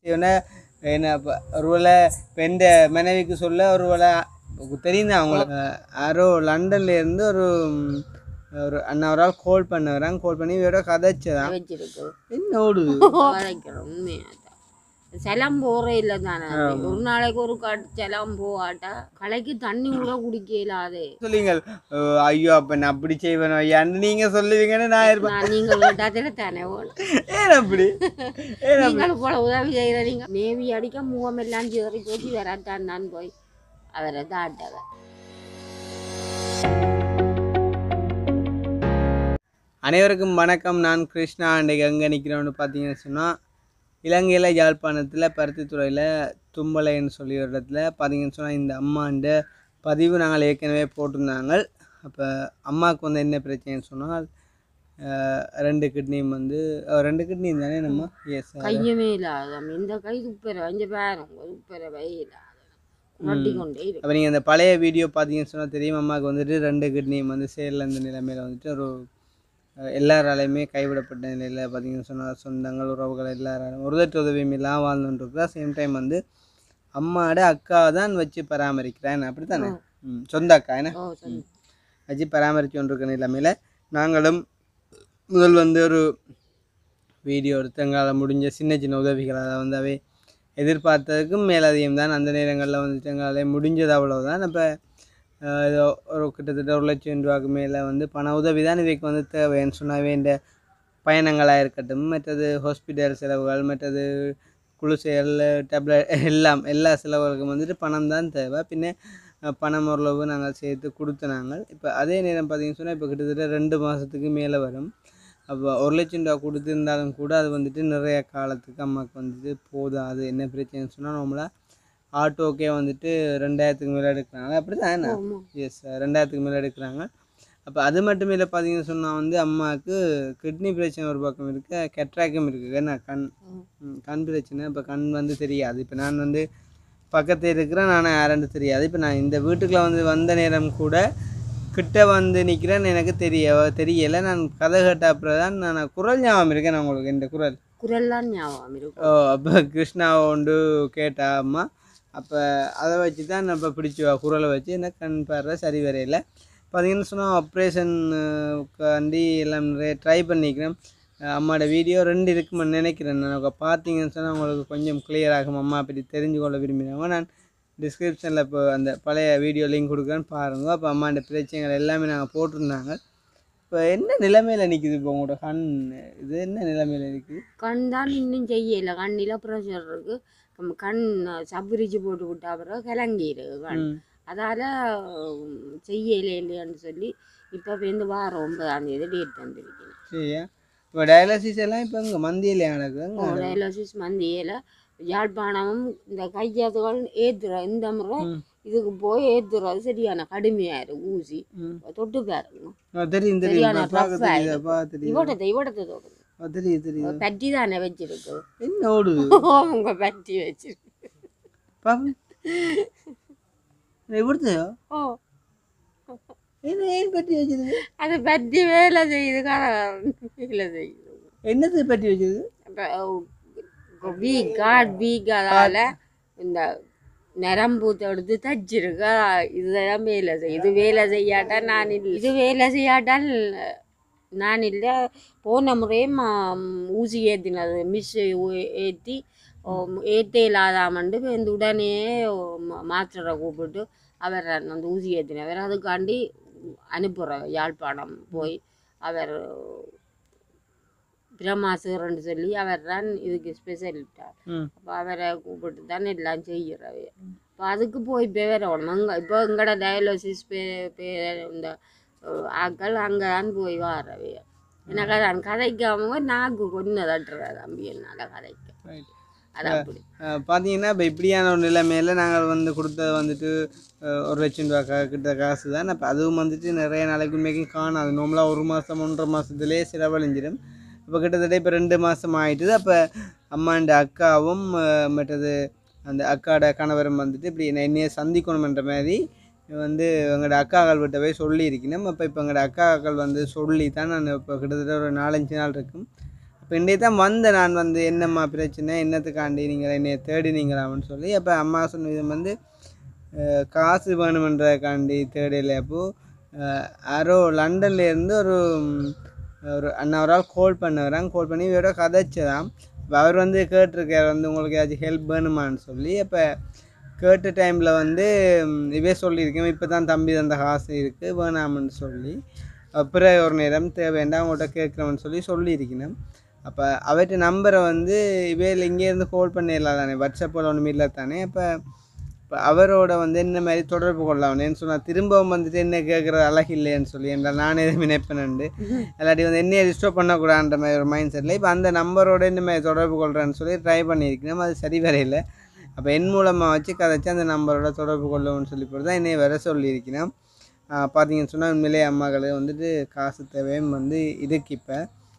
இவனை என்ன இப்போ ஒருவேளை இப்போ எந்த மனைவிக்கு சொல்ல ஒருவேளை தெரியும் தான் அவங்களுக்கு யாரோ லண்டன்ல இருந்து ஒரு ம், ஒரு அண்ணா ஒரு ஆள் கால் பண்ண வராங்க கால் பண்ணி இவரோட கதைச்சதான் வச்சிருக்கு என்ன ஓடுது வளைக்கிறோம் உண்மையாக செலம் போகிற இல்லை தானே ஒரு நாளைக்கு ஒரு காட்டு செலம் போகாட்டா களைக்கு தண்ணி கூட குடிக்க இல்லாதே சொல்லுங்கள் அஹ் ஐயோ அப்போ நான் அப்படி செய்வேன் ஐயான்னு நீங்கள் சொல்லுவீங்கன்னு நான் இருப்பேன் நான் நீங்கள் கேட்டாத்தில தானே வேணும் ஏன் அப்படி ஏன் அப்படி நீங்கள் போல உதவி செய்கிறீங்க நேவி அடிக்க முகம் எல்லாம் சிதறி போச்சு வராட்டான் நான் போய் அவரை தாட்டவ அனைவருக்கும் வணக்கம் நான் கிருஷ்ணா அன்றைக்கு எங்கே நிற்கிறோன்னு பார்த்தீங்கன்னு சொன்னால் இலங்கையில் யாழ்ப்பாணத்தில் பருத்தித்துறையில் தும்பலைன்னு சொல்லி ஒரு இடத்துல பார்த்தீங்கன்னு சொன்னால் இந்த அம்மாண்ட பதிவு நாங்கள் ஏற்கனவே போட்டிருந்தாங்க அப்போ அம்மாவுக்கு வந்து என்ன பிரச்சனைன்னு சொன்னால் அஹ், ரெண்டு கிட்னியும் வந்து அஹ், ரெண்டு கிட்னியும் தானே நம்ம எஸ் கையுமே இல்லாத இந்த கை துப்பர வஞ்ச பாருங்க துப்பர இல்லாத குரட்டி கொண்டே இருக்கு அப்போ நீங்கள் அந்த பழைய வீடியோ பார்த்தீங்கன்னு சொன்னால் தெரியும் அம்மாவுக்கு வந்துட்டு ரெண்டு கிட்னியும் வந்து சேரில் இந்த நிலைமையில் வந்துட்டு ஒரு அஹ், எல்லாராலையுமே கைவிடப்பட்ட நிலையில் பார்த்தீங்கன்னு சொன்னால் சொந்தங்கள் உறவுகள் எல்லாராலும் உதவி உதவியும் இல்லாமல் வாழ்ந்துட்டுருக்குறா சேம் டைம் வந்து அம்மாவோட அக்கா தான் வச்சு பராமரிக்கிறேன் அப்படி தானே ம் சொந்த அக்கா என்ன ஓ சொல்லு வச்சு பராமரித்து கொண்டிருக்க நிலைமையில் நாங்களும் முதல் வந்து ஒரு வீடியோ எடுத்து எங்களால் முடிஞ்ச சின்ன சின்ன உதவிகள் அதை வந்து அவை எதிர்பார்த்ததுக்கும் மேலதிகம் தான் அந்த நேரங்களில் வந்துட்டு எங்களால் முடிஞ்சது அவ்வளவுதான் அப்போ ஏதோ ஒரு கிட்டத்தட்ட ஒரு லட்சம் ரூபாய்க்கு மேலே வந்து பண உதவி தான் இவைக்கு வந்து தேவைன்னு சொன்னாவே இந்த பயணங்களாக இருக்கட்டும் மற்றது ஹாஸ்பிட்டல் செலவுகள் மற்றது குழு செயல் டேப்லெட் எல்லாம் எல்லா செலவுகளுக்கும் வந்துட்டு பணம் தான் தேவை பின்ன அஹ், பணம் ஓரளவு நாங்கள் சேர்த்து கொடுத்த நாங்கள் இப்போ அதே நேரம் பார்த்தீங்கன்னு சொன்னால் இப்போ கிட்டத்தட்ட ரெண்டு மாதத்துக்கு மேலே வரும் அப்போ ஒரு லட்சம் ரூபா கொடுத்துருந்தாலும் கூட அது வந்துட்டு நிறைய காலத்துக்கு அம்மாவுக்கு வந்துட்டு போதாது என்ன பிரச்சனைன்னு சொன்னால் நம்மளா ஆட்டோக்கே வந்துட்டு ரெண்டாயிரத்துக்கு மேலே எடுக்கிறாங்க அப்படி தான் ஆமா. எஸ் ரெண்டாயிரத்துக்கு மேலே எடுக்கிறாங்க அப்போ அது மட்டும் இல்லை பார்த்தீங்கன்னு சொன்னால் வந்து அம்மாவுக்கு கிட்னி பிரச்சனை ஒரு பக்கம் இருக்கு கெட்ராக்கும் இருக்குது என்ன கண் ம், கண் பிரச்சனை இப்போ கண் வந்து தெரியாது இப்போ நான் வந்து பக்கத்தில் இருக்கிறேன் நான் யாருன்னு தெரியாது இப்போ நான் இந்த வீட்டுக்குள்ள வந்து வந்த நேரம் கூட கிட்ட வந்து நிற்கிறேன்னு எனக்கு தெரிய தெரியலை நான் கதை கேட்ட அப்புறம் தான் நான் குரல் ஞாபகம் இருக்கேன் நான் உங்களுக்கு இந்த குரல் குரல்லாம் ஞாபகம் இருக்கும் ஓ அப்போ கிருஷ்ணாவை கொண்டு கேட்டா அம்மா அப்போ அதை வச்சு தான் நம்ம பிடிச்சி குரலை வச்சு எனக்கு கண் பார்வை சரி வரையில பார்த்தீங்கன்னு சொன்னால் ஆப்ரேஷனுக்காண்டி எல்லாம் நிறைய ட்ரை பண்ணிக்கிறேன் அஹ் அம்மாவோட வீடியோ ரெண்டு இருக்குமென்னு நினைக்கிறேன் நான் இப்போ பார்த்தீங்கன்னு சொன்னால் உங்களுக்கு கொஞ்சம் clear ஆகும் அம்மா பற்றி தெரிஞ்சு கொள்ள விரும்பினவங்க நான் டிஸ்கிரிப்ஷனில் இப்போ அந்த பழைய வீடியோ லிங்க் கொடுக்குறேன்னு பாருங்க அப்போ அம்மாண்ட பிரச்சனைகள் எல்லாமே நாங்கள் போட்டிருந்தாங்க இப்போ என்ன நிலைமையில் நிற்குது இப்போ உங்களோட கண் இது என்ன நிலைமையில் இருக்குது கண் தான் இன்னும் செய்யல கண்ணில ப்ரெஷர் இருக்கு நம்ம கண் சப்ரிச்சு போட்டு விட்டா பிறகு கிளங்கிருக்கு கண் ம் அதால உம், செய்யல இல்லையான்னு சொல்லி இப்போ வந்து வாரம் ஒன்பதாம் தேதி டேட் தந்திருக்கேன் சரியா இப்போ டயாலிசிஸ் எல்லாம் இப்போ இங்கே மந்தியில் நடக்குது டயாலிசிஸ் மந்தியில் யாழ்ப்பாணமும் இந்த கையாதுகள் ஏத்துற இந்த முறை இதுக்கு போய் ஏத்துறது சரியான கடுமையா இருக்கு ஊசி ம். தொட்டு பாருங்க ஆ, தெரியும் தெரியும் சரியான பா- பார்க்க rough ஆ தெரியுதா இருக்கு. பா தெரியுது இவடத்தை இவடத்தை தொடுது ஆ, தெரியுது தெரியுது பட்டி தானே வச்சிருக்கு என்ன ஓடுது உங்க பட்டி வச்சிருக்கு பாப்பா எப்படித்தையோ ஓ என்ன ஏன் பட்டி வச்சிருக்கு அது பட்டி வேலை செய்யுது கரகரன்னு வேலை செய்யுது என்னது பட்டி வச்சிருக்கு இப்போ வீக் காட் வீக் அதால இந்த நரம்பு எடுத்து தச்சிருக்கா இதெல்லாம் வேலை செய்யும் இது வேலை செய்யாட்டா நான் இல்லை இது வேலை செய்யாட்டால் நான் இல்லை போன முறையே மா ஊசி ஏற்றினது மிஸ் ஏற்றி ஏற்ற இல்லாதாமண்டு இந்த உடனே மா- மாஸ்டரை கூப்பிட்டு அவர் அந்த ஊசி ஏற்றினவர் அதுக்காண்டி அனுப்புகிற யாழ்ப்பாணம் போய் அவர் பிரமாசுரன்னு சொல்லி அவர் தான் இதுக்கு ஸ்பெஷலிட்டார் ம் அப்போ அவரை கூப்பிட்டு தான் எல்லாம் செய்கிறவே இப்போ அதுக்கு போய் இப்போ வேற ஒன்று அங்கே இப்போ எங்களோட டயாலிசிஸ் பே பே இந்த அஹ், ஆட்கள் அங்கே தான் போய் வாரவே எனக்கு அதான் கதைக்காம நாக்கு கொண்டு தட்டுற தம்பி என்னால் கதைக்க ரைட் அது அப்படி பார்த்தீங்கன்னா இப்போ இப்படியான ஒரு நிலைமையில் நாங்கள் வந்து கொடுத்தது வந்துட்டு அஹ், ஒரு லட்சம் ரூபா கா கிட்ட காசு தான் அப்போ அதுவும் வந்துட்டு நிறைய நாளைக்கு உண்மைக்கும் காணாது நார்மலாக ஒரு மாதம் ஒன்றரை மாதத்துலேயே செலவழிஞ்சிடும் இப்போ கிட்டத்தட்ட இப்போ ரெண்டு மாதம் ஆயிட்டுது அப்போ அம்மாண்ட அக்காவும் அஹ், மற்றது அந்த அக்காவோட கணவரும் வந்துட்டு இப்படி என்னை என்னைய சந்திக்கணுமென்ற மாதிரி வந்து எங்களோட அக்காக்கள் விட்ட போய் சொல்லியிருக்கணும் அப்போ இப்போ எங்களோட அக்காக்கள் வந்து சொல்லி தான் நான் இப்போ கிட்டத்தட்ட ஒரு நாலஞ்சு நாள் இருக்கும் இப்போ இன்றைய தான் வந்தேன் நான் வந்து என்னம்மா பிரச்சனை என்னத்துக்காண்டி நீங்கள் என்னை தேடினீங்களாம்னு சொல்லி அப்போ அம்மா சொன்ன விதம் வந்து அஹ், காசு வேணுமன்றதுக்காண்டி தேடலை அப்போது யாரோ லண்டன்ல இருந்து ஒரு ம், ஒரு அண்ணா ஒரு ஆள் கால் பண்ண வராங்க கால் பண்ணி இவரோட கதைச்சதாம் அப்ப அவர் வந்து கேட்டிருக்காரு வந்து உங்களுக்கு ஏதாச்சும் ஹெல்ப் வேணுமான்னு சொல்லி அப்போ கேட்ட டைமில் வந்து ம், இவே சொல்லியிருக்கேன் இப்போ தான் தம்பி தந்த காசு இருக்குது வேணாம்னு சொல்லி அப்புறம் ஒரு நேரம் தேவைண்டா அவங்கள்ட்ட கேட்குறோம்னு சொல்லி சொல்லியிருக்கணும் அப்போ அவர்கிட்ட நம்பரை வந்து இவையில் இங்கேருந்து கால் பண்ணிடலாம் தானே வாட்ஸ்அப்பில் ஒன்றும் இல்லை தானே அப்போ இப்போ அவரோட வந்து என்ன மாதிரி தொடர்பு கொள்ளலாம்னு சொன்னால் திரும்பவும் வந்துட்டு என்ன கேட்குறது அழகு இல்லைன்னு சொல்லி என்றால் நானே எதுவும் நினைப்பேனுண்டு இல்லாட்டி வந்து என்னையை டிஸ்டர்ப் பண்ணக்கூடாதுன்ற மாதிரி ஒரு மைண்ட் செட்டில் இப்போ அந்த நம்பரோட என்ன மாதிரி தொடர்பு கொள்கிறேன்னு சொல்லி ட்ரை பண்ணியிருக்கணும் அது சரி வரையில அப்போ என் மூலமாக வச்சு கதைச்சு அந்த நம்பரோட தொடர்பு கொள்ளவும்னு சொல்லி போட்டு தான் என்னைய வர சொல்லியிருக்கணும் பார்த்தீங்கன்னு சொன்னால் உண்மையிலேயே அம்மாக்களே வந்துட்டு காசு தேவையும் வந்து இதுக்கு இப்போ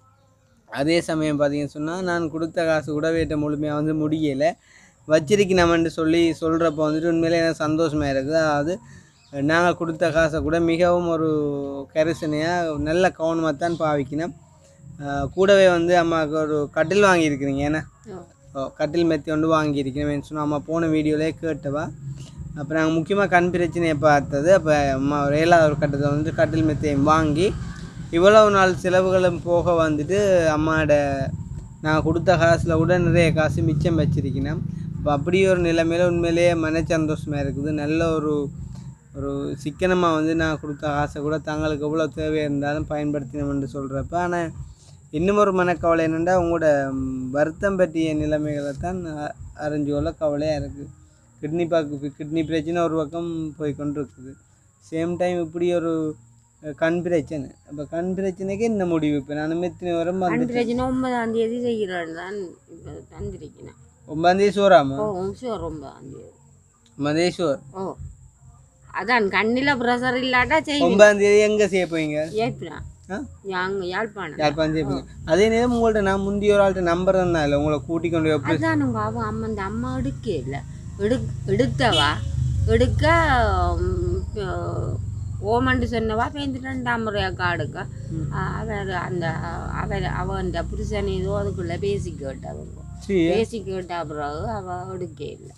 அதே சமயம் பார்த்தீங்கன்னு சொன்னால் நான் கொடுத்த காசு கூட வீட்டை முழுமையாக வந்து முடியலை வச்சிருக்கணும்னு சொல்லி சொல்கிறப்ப வந்துட்டு உண்மையிலே எனக்கு சந்தோஷமாக இருக்குது அதாவது நாங்கள் கொடுத்த காசை கூட மிகவும் ஒரு கரிசனையாக நல்ல கவனமாக தான் பாவிக்கணும் ஆஹ் கூடவே வந்து அம்மாவுக்கு ஒரு கட்டில் வாங்கியிருக்கிறீங்க ஏன்னா ஓ. ஓ, கட்டில் மெத்தி ஒன்று வாங்கியிருக்கிறேன் சொன்னால் அம்மா போன வீடியோலே கேட்டவா அப்போ நாங்கள் முக்கியமாக கண் பிரச்சனையை பார்த்தது அப்போ அம்மா ஒரு ஏழாவது ஒரு கட்டத்தை வந்து கட்டில் மெத்தையும் வாங்கி இவ்வளவு நாள் செலவுகளும் போக வந்துட்டு அம்மாவோட நான் கொடுத்த காசில் கூட நிறைய காசு மிச்சம் வச்சிருக்கணும் அப்போ அப்படி ஒரு நிலைமையில உண்மையிலேயே மன சந்தோஷமாக இருக்குது நல்ல ஒரு ஒரு சிக்கனமாக வந்து நான் கொடுத்த காசை கூட தங்களுக்கு எவ்வளோ தேவை இருந்தாலும் பயன்படுத்தினோம்னு சொல்கிறப்ப ஆனால் இன்னும் ஒரு மனக்கவலை என்னென்னா உங்களோட ம், வருத்தம் பற்றிய நிலைமைகளை தான் அ- அறிஞ்சு கொள்ள கவலையாக இருக்குது கிட்னி பாக்கு கிட்னி பிரச்சனை ஒரு பக்கம் போய் கொண்டு இருக்குது சேம் டைம் இப்படி ஒரு அஹ், கண் பிரச்சனை அப்போ கண் பிரச்சனைக்கு என்ன முடிவு இப்போ நான் மெத்தின வரம் கண் வந்துட்டு பிரச்சனை ஒன்பதாம் தேதி செய்கிறேன் தான் இப்போ தந்திருக்கிறேன் ஒன்பதாந்தேதி சோறாமா ஓ ஷுவர் ஒன்பதாம் தேதி ஒன்பதாந்தேதி சோர் ஓ அதான் கண்ணில் ப்ரெஷர் இல்லாட்டா செய்வேன் ஒன்பதாந்தேதி எங்கே செய்ய போவீங்க ஏற்பினான் ஆ அங்கே யாழ்ப்பாணம் யாழ்ப்பாணம் செய்ய போவீங்க அதே நேரம் உங்கள்ட்ட நான் முந்தைய ஒரு ஆள்கிட்ட நம்பர் தான் இல்லை உங்களை கூட்டி கொண்டு போய் எப்படி அதான் உங்க அவன் அம்மா அந்த அம்மா எடுக்க இல்லை எடு எடுத்தவா எடுக்க ஓமண்டு சொன்னவா பேந்து ரெண்டாம் முறையா காடுக்க அவர் அந்த அவர் அவ அந்த புருஷன் ஏதோ அதுக்குள்ள பேசி கேட்டவங்க சரி பேசி கேட்ட பிறகு அவ எடுக்க இல்லை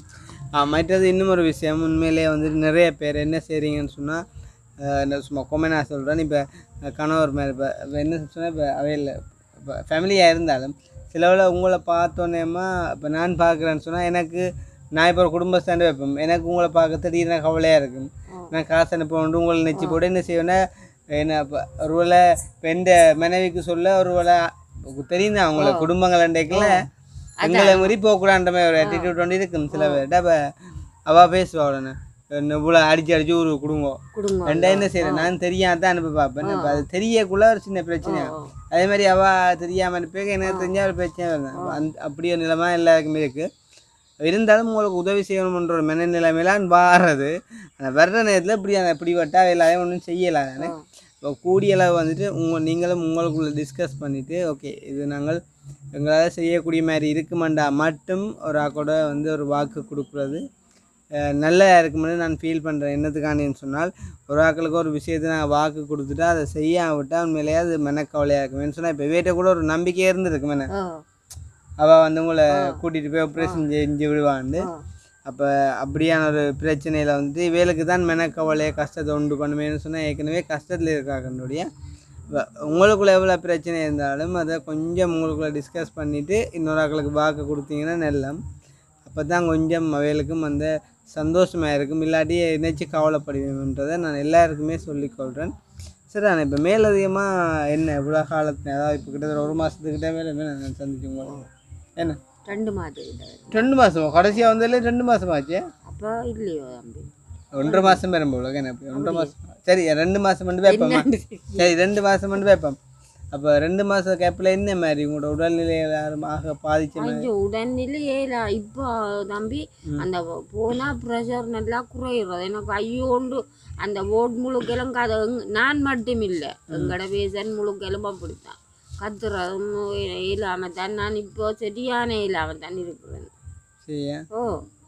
ஆ மற்றது இன்னும் ஒரு விஷயம் உண்மையிலேயே வந்துட்டு நிறைய பேர் என்ன செய்கிறீங்கன்னு சொன்னால் சும்மா கொமெனா சொல்கிறேன் இப்போ கணவர் மேலே இப்போ என்ன சொன்னால் இப்போ அவையில் இப்போ ஃபேமிலியாக இருந்தாலும் சிலவில் உங்களை பார்த்தோன்னேமா இப்போ நான் பார்க்குறேன்னு சொன்னால் எனக்கு நான் இப்போ ஒரு குடும்ப ஸ்டாண்டு வைப்பேன் எனக்கு உங்களை பார்க்க திடீர்னு கவலையாக இருக்கும் நான் காசு அனுப்ப உங்களை நினச்சி போட்டு என்ன செய்வேன்னா என்ன இப்போ ஒருவேளை இப்போ எந்த மனைவிக்கு சொல்ல ஒருவேளை தெரியும் தான் அவங்கள குடும்பங்கள் அண்டைக்குள்ள எங்களை மீறி போகக்கூடான்ற மாதிரி ஒரு ஆட்டிடியூட் ஒன்று இருக்கும் சில பேர்கிட்ட அப்போ அவள் பேசுவா உடனே என்ன இவ்வளோ அடிச்சு அடிச்சு ஒரு குடும்பம் குடும்பம் ரெண்டா என்ன செய்யறேன் நான் தெரியாம தான் அனுப்பி பார்ப்பேன் அப்போ அது தெரியக்குள்ள ஒரு சின்ன பிரச்சனை ஆகும். அதே மாதிரி அவ தெரியாம அனுப்பி எனக்கு தெரிஞ்ச ஒரு பிரச்சனை வருது அப்ப அந்த அப்படி ஒரு நிலைமை எல்லாருக்குமே இருக்கு இருந்தாலும் உங்களுக்கு உதவி செய்யணுன்ற ஒரு மனநிலைமையிலாம் வாடுறது அந்த வர்ற நேரத்தில் இப்படி அந்த இப்படி வட்டா எல்லாரையும் ஒன்றும் செய்யலாம் தானே இப்போ கூடிய அளவு வந்துட்டு உங்கள் நீங்களும் உங்களுக்குள்ள டிஸ்கஸ் பண்ணிவிட்டு ஓகே இது நாங்கள் எங்களால் செய்யக்கூடிய மாதிரி இருக்குமாண்டா மட்டும் ஒரு ஆக்கோட வந்து ஒரு வாக்கு கொடுக்குறது அஹ், நல்லா இருக்குமென்னு நான் ஃபீல் பண்ணுறேன் என்னத்துக்காண்டின்னு சொன்னால் ஒரு ஆக்களுக்கு ஒரு விஷயத்தை நான் வாக்கு கொடுத்துட்டா அதை செய்யாம விட்டால் உண்மையிலேயே அது மனக்கவலையாக இருக்குமேன்னு சொன்னால் இப்போ வீட்டை கூட ஒரு நம்பிக்கையே இருந்திருக்கு மேலே ஓ அவள் வந்து உங்களை கூட்டிகிட்டு போய் ஆப்ரேஷன் செஞ்சு விடுவாண்டு ஓ அப்போ அப்படியான ஒரு பிரச்சனையில் வந்து இவேலுக்கு தான் மெனக்கவலையை கஷ்டத்தை உண்டு பண்ணுமேன்னு சொன்னால் ஏற்கனவே கஷ்டத்தில் இருக்காங்கன்னுடைய உங்களுக்குள்ள எவ்வளோ பிரச்சனை இருந்தாலும் அதை கொஞ்சம் உங்களுக்குள்ள டிஸ்கஸ் பண்ணிவிட்டு இன்னொரு ஆக்களுக்கு வாக்கு கொடுத்தீங்கன்னா நல்லம் அப்போ தான் கொஞ்சம் அவைகளுக்கும் அந்த சந்தோஷமாக இருக்கும் இல்லாட்டி நினச்சி கவலைப்படுவேன்றதை நான் எல்லாருக்குமே சொல்லிக்கொள்கிறேன் சரி நான் இப்போ மேலதிகமாக என்ன இவ்வளோ காலத்து அதாவது இப்போ கிட்டத்தட்ட ஒரு மாதத்துக்கிட்ட மேலே நான் சந்திச்சு உங்களை என்ன ரெண்டு மாதத்துக்கிட்ட ரெண்டு மாதமா கடைசியாக வந்ததுல ரெண்டு மாதம் ஆச்சு அப்போ இல்லையோ தம்பி ஒன்றரை மாதம் பெறும் போல என்ன இப்ப ஒன்றரை மாதம் சரி ரெண்டு மாதம் மட்டும் வைப்போம்மா சரி ரெண்டு மாதம் மட்டும் வைப்போம் அப்போ ரெண்டு மாதம் கேப்பில் என்ன மாதிரி உங்களோட உடல்நிலை யாரும் ஆக பாதிச்ச மாதிரி ஐயோ உடனே இப்போ தம்பி அந்த போனா ப்ரெஷர் நல்லா குறையிறது எனக்கு ஐயோண்டு அந்த ஓட் முழுக்கெலும் கதை நான் மட்டும் இல்லை எங்கட பேசன் முழுக்கெலும் அப்படித்தான் கத்துறதும் இல்லாம தான் நான் இப்போ சரியான இல்லாம தான் இருக்கிறேன் சரியா ஓ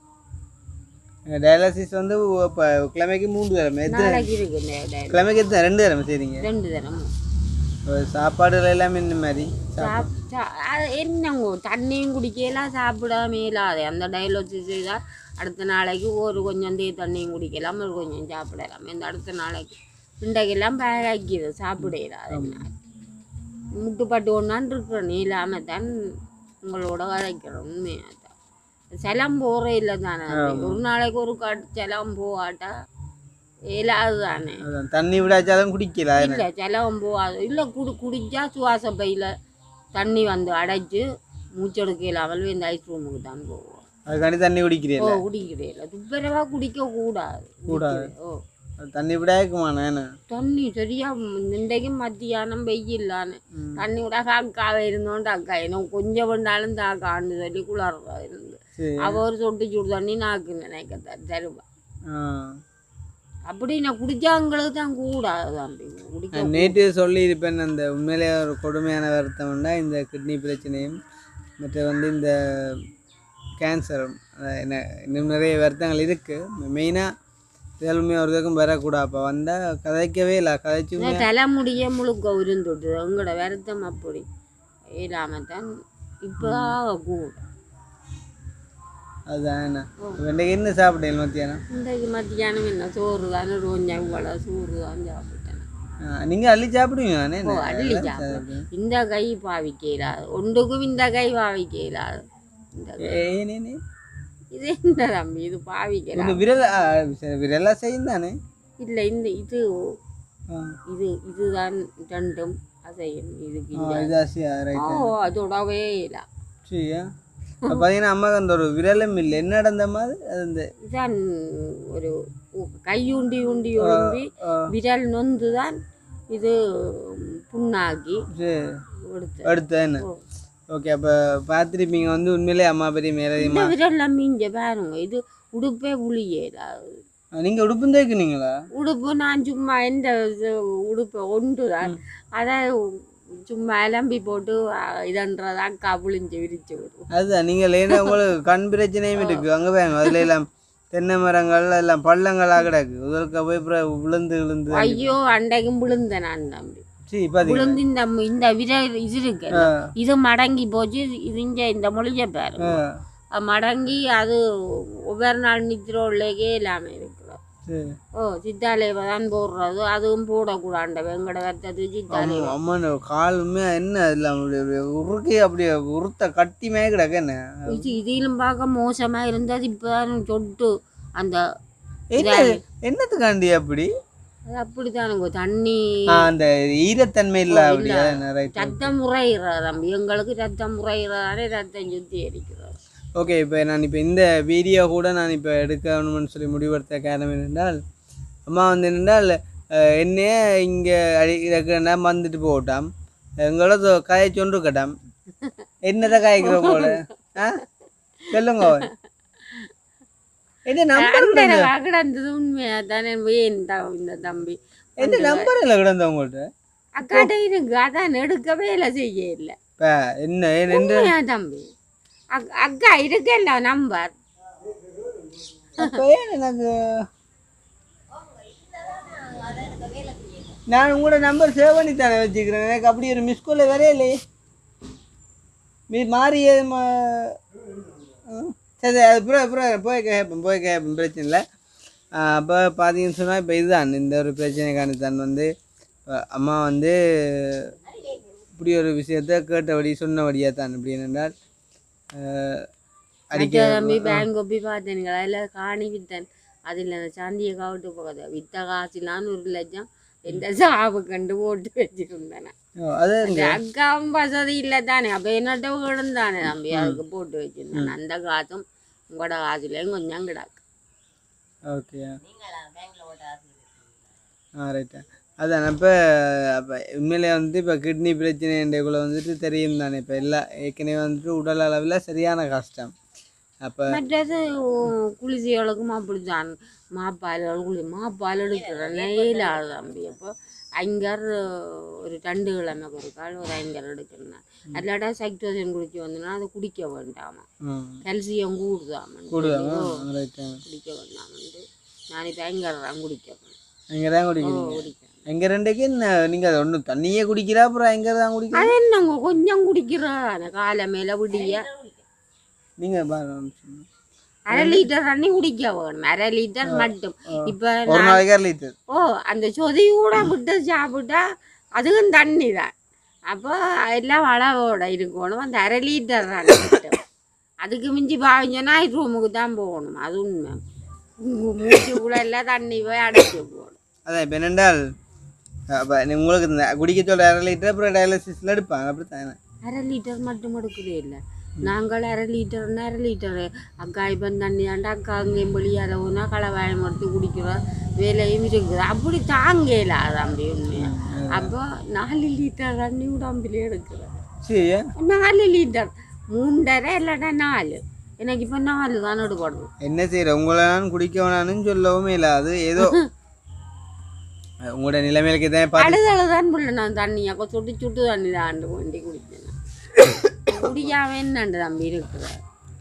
டயாலிசிஸ் வந்து இப்போ கிழமைக்கு மூன்று தரமே எத்தனை நாளைக்கு இருக்கு இந்த இடம். கிழமைக்கு எத்தனை ரெண்டு தரமே சரிங்க ரெண்டு தரம் இப்போ சாப்பாடுல எல்லாமே இந்த மாதிரி சாப்பாடு சாப் சா- அது என்னங்கோ தண்ணியும் குடிக்கலாம் சாப்பிட மேலாது அந்த டைலோசிஸ் செய்தால் அடுத்த நாளைக்கு ஒரு கொஞ்சம் தே தண்ணியும் குடிக்கலாம் ஒரு கொஞ்சம் சாப்பிடலாம் இந்த அடுத்த நாளைக்கு இன்றைக்கெல்லாம் பேகாக்கிது சாப்பிடலாது முட்டுப்பட்டு ஒன்றான் இருக்கிறேன் இல்லாமல் தான் உங்களோட கதைக்கிறேன் உண்மையாக தான் செலம் போகிற இல்லை தானே ஒரு நாளைக்கு ஒரு காட்டு செலம் போகாட்டா இயலாது தானே அதான் தண்ணி விடாச்சாலும் குடிக்கல இல்லை செலவும் போகாது இல்லை குடி குடிச்சா சுவாச பையில் தண்ணி வந்து அடைச்சு மூச்செடுக்க இல்லாமல் இந்த ஐஸ் ரூமுக்கு தான் போவோம் அதுக்காண்டி தண்ணி குடிக்கிறீங்க ஓ குடிக்கிறேன் துப்புரவா குடிக்க கூடாது கூடாது. ஓ தண்ணி விடாக்குமாண்ணா என்ன தண்ணி சரியா இன்றைக்கும் மத்தியானம் வெயில்லான்னு ம். தண்ணி விட அக்காவை இருந்தோண்டு அக்கா எனக்கு கொஞ்சம் வேண்டாலும் தாக்கான்னு சொல்லி குளர்றா இருந்து சரி அவ ஒரு சொட்டு சுடு தண்ணி நாக்கு நினைக்க த- தருவா ஆ. அப்படி நான் குடிச்சாங்களுக்கு தான் கூடாது தம்பி குடிக்க நான் நேற்று சொல்லியிருப்பேன் அந்த உண்மையிலே ஒரு கொடுமையான வருத்தம்னா இந்த கிட்னி பிரச்சனையும் மற்ற வந்து இந்த கேன்சரும் என்ன இன்னும் நிறைய வருத்தங்கள் இருக்குது மெயினாக இதெல்லாமே ஒரு இதுக்கும் வரக்கூடாது அப்போ வந்தால் கதைக்கவே இல்லை கதைச்சு நான் தலைமுடியே முழுக்க உருந்துட்டு உங்களோட வருத்தம் அப்படி இல்லாம தான் இப்போ கூட அதுதான் என்ன இன்றைக்கு என்ன சாப்பிட்டேன் மத்தியானம் இன்றைக்கு மத்தியானம் என்ன சோறு தான் ஒரு கொஞ்சம் இவ்வளோ சோறு தான் சாப்பிட்டேன் நீங்கள் அள்ளி சாப்பிடுவீங்க தானே ஓ அள்ளி சாப்பிடுவேன் இந்த கை பாவிக்க இயலாது ஒன்றுக்கும் இந்த கை பாவிக்க இயலாது இந்த கை. ஏனே இது என்ன தம்பி இது பாவிக்கலாம் இந்த விரல் ஆ, சரி, விரலா செய்யும் தானே இல்லை இந்த இது ஆ இது இதுதான் ரெண்டும் அசையும் இதுக்கு ஆ, இந்த இது ஆசையா ரைட் ஓ அதோடவே இல்லை சரியா அப்போ பார்த்தீங்கன்னா அம்மாவுக்கு அந்த ஒரு விரலும் இல்லை என்ன நடந்த மாதிரி அது இந்த இதான் ஒரு உ- கையுண்டி உண்டி ஒழும்பி ஆ, விரல் நொந்து தான் இது புண்ணாக்கி சரி எடுத்து அடுத்து என்ன ஓ. ஓகே அப்போ பார்த்துருப்பீங்க வந்து உண்மையிலே அம்மா பெரிய இந்த மேலதிகமா விரல்லாம் இங்கே பாருங்க இது உடுப்பே புளியேடாது நீங்கள் உடுப்பும் தைக்குனீங்களா உடுப்பு நான் சும்மா எந்த இது உடுப்பை ஒன்று தான் அதை சும்மா எலம்பி போட்டு அஹ், இதன்றதை அக்கா புளிஞ்சு விரிச்சு விடுவோம் அதுதான் நீங்கள் லேனா உங்களுக்கு கண் பிரச்சனையும் இருக்குது அங்கே பாருங்க அதில் எல்லாம் தென்னை மரங்கள் எல்லாம் பள்ளங்களாக கிடக்கு முதலுக்கு போய் அப்புறம் விழுந்து விழுந்து ஐயோ அண்டைக்கும் விழுந்தேன் நான் தம்பி சரி பார்த்தீங்க விழுந்து இந்த மு- இந்த விரல் இது இருக்கு இது மடங்கி போச்சு இது- இது இங்க இந்த மொழியை பாருங்க அது மடங்கி அது ஒவ்வொரு நாள் நித்திரோலேயே இல்லாமல் இருக்கிறோம் சரி ஓ சித்தாலேவை தான் போடுறது அதுவும் போடக்கூடாண்ட வெங்கட வத்தது சித்தாலே அம்மன் காலுமே என்ன இல்லை உருக்கி அப்படியே உருத்த கட்டிமே கிடக்கு என்ன இது இதிலும் பார்க்க மோசமா இருந்தது இப்போதான் சொட்டு அந்த என்ன என்னத்துக்காண்டி அப்படி அது அப்படித்தானுங்க தண்ணி ஆ, அந்த ஈரத்தன்மை இல்லை அப்படியா ரைட் ரத்தம் முறையிற தம்பி எங்களுக்கு ரத்தம் முறையிறதானே ரத்தம் சுத்தி அடிக்கிறது ஓகே இப்போ நான் இப்போ இந்த வீடியோ கூட நான் இப்போ எடுக்கணும்னு சொல்லி முடிவெடுத்த காரணம் என்னென்றால் அம்மா வந்து என்னென்றால் அஹ், என்னையே இங்கே அடிக்கிறா வந்துட்டு போகட்டாம் எங்களோட காய சொன்று கட்டாம் என்னதை காய்க்கிற போல ஆ சொல்லுங்க என்ன நம்பர் அந்த கிடந்தது உண்மையா தானே ஏன் த- இந்த தம்பி என்ன நம்பர் இல்லை கிடந்த உங்கள்கிட்ட அக்காட்ட இருக்கு அதான் எடுக்கவே இல்லை செய்ய இல்லை இப்போ என்ன என்ன உண்மையா தம்பி அக்- அக்கா இருக்கல்ல நம்பர் அப்போ ஏன் எனக்கு நான் உங்களோட நம்பர் சேவ் பண்ணி தானே வச்சுக்கிறேன் எனக்கு அப்படி ஒரு மிஸ் கால் வரே இல்லையே மீ மாறி ஏது மா ஆ, சரி சரி, அது புற புற போய் கேட்பேன் போய் கேட்பேன் பிரச்சனை இல்லை அப்போ பார்த்தீங்கன்னு சொன்னால் இப்போ இதுதான் இந்த ஒரு பிரச்சனைக்கான தான் வந்து அஹ், அம்மா வந்து இப்படி ஒரு விஷயத்த கேட்டபடி சொன்னபடியாக தான் இப்படி என்னென்றால் அஹ், அடிக்க மற்ற தம்பி பேங்க் போய் பார்த்தேனுங்களா இல்லை காணி வித்தன் அதில் அந்த சாந்தியை காவிட்டு போகாது வித்த காசுலான்னு ஒரு லட்சம் எந்த சாவு கண்டு போட்டு வச்சிருந்தேன் நான். ஓ, அது அந்த அக்காவும் வசதி இல்லை தானே அப்போ என்னட்ட கிடந்தானே தம்பி அதுக்கு போட்டு வச்சிருந்தேன் அந்த காசும் உங்களோட காசுலையும் கொஞ்சம் கிடக்கு ஓகே ஆ ரைட்டா அதான் இப்போ அப்போ உண்மையிலே வந்து இப்போ கிட்னி பிரச்சனைன்றக்குள்ள வந்துட்டு தெரியும் தானே இப்போ எல்லாம் ஏற்கனவே வந்துட்டு உடல் அளவில் சரியான கஷ்டம் அப்போ மற்றது உ- குளிசிகளுக்கும் அப்படித்தான் மாப்பால் குளி மாப்பால் எடுக்கிற நெய்யிலாது தம்பி அப்போ ஐங்கர் ஒரு ரெண்டு கிழமைக்கு ஒரு கால் ஒரு ஐங்கர் எடுக்கிறேன் அல்லாட்டா சைக்டோசன் குடிச்சு வந்தோன்னா அதை குடிக்க வேண்டாமா ம் கல்சியம் கூடுதாமன் கூடுதா ரைட்டா குடிக்க வேண்டாமன்ட்டு நான் இப்போ ஐங்கர் தான் குடிக்கிறேன் அங்கே தான் ஓ குடிக்கிறீங்க குடிக்கிறேன் எங்க ரெண்டுக்கு என்ன நீங்க அதை ஒன்றும் தண்ணியே குடிக்கிறா அப்புறம் எங்க தான் குடிக்கிறா அது என்னங்க கொஞ்சம் குடிக்கிறோம் காலை மேல விடிய நீங்க பாருங்க. அரை லிட்டர் தண்ணி குடிக்க வேணும் அரை லிட்டர் மட்டும் இப்ப ஒரு நாளைக்கு அரை லிட்டர் ஓ அந்த சொதி கூட விட்டு சாப்பிட்டா அதுவும் தண்ணி தான் அப்போ எல்லாம் அளவோட இருக்கணும் அந்த அரை லிட்டர் தான் மட்டும். அதுக்கு மிஞ்சி பாவிஞ்சோன்னா ரூமுக்கு தான் போகணும் அது உண்மை உங்க மூச்சுக்குள்ள எல்லாம் தண்ணி போய் அடைச்சி போகணும் அதான் இப்போ என்னென்றால் அப்போ உங்களுக்கு இந்த குடிக்க சொல்ற அரை லிட்டர் அப்புறம் டயாலிசிஸில் எடுப்பாங்க அப்படி தானே அரை லிட்டர் மட்டும் எடுக்கவே இல்லை நாங்கள் அரை லிட்டர்னா அரை லிட்டரு அக்கா இப்போ தண்ணி தாண்டா அக்கா அங்கேயும் வெளியால் போனா களவாயம் எடுத்து குடிக்கிறோம் வேலையும் இருக்குது அப்படி தாங்கல தம்பி உண்மையா அப்போ நாலு லிட்டர் தண்ணி உடம்புல எடுக்கிறேன் சரி நாலு லிட்டர் மூன்றரை இல்லைன்னா நாலு எனக்கு இப்போ நாலு தான் எடுக்கணும் என்ன செய்யற உங்களை நான் குடிக்க வேணான்னு சொல்லவும் இல்லை அது ஏதோ உங்களோட நிலைமையிலுக்கு தான் பார்த்து அழுதழு தான் புள்ள நான் தண்ணியாக்கோ சுட்டு சுட்டு தண்ணி தான் வேண்டி குடிக்கிறேன் குடிக்காம என்னண்டு தம்பி இருக்கிறேன்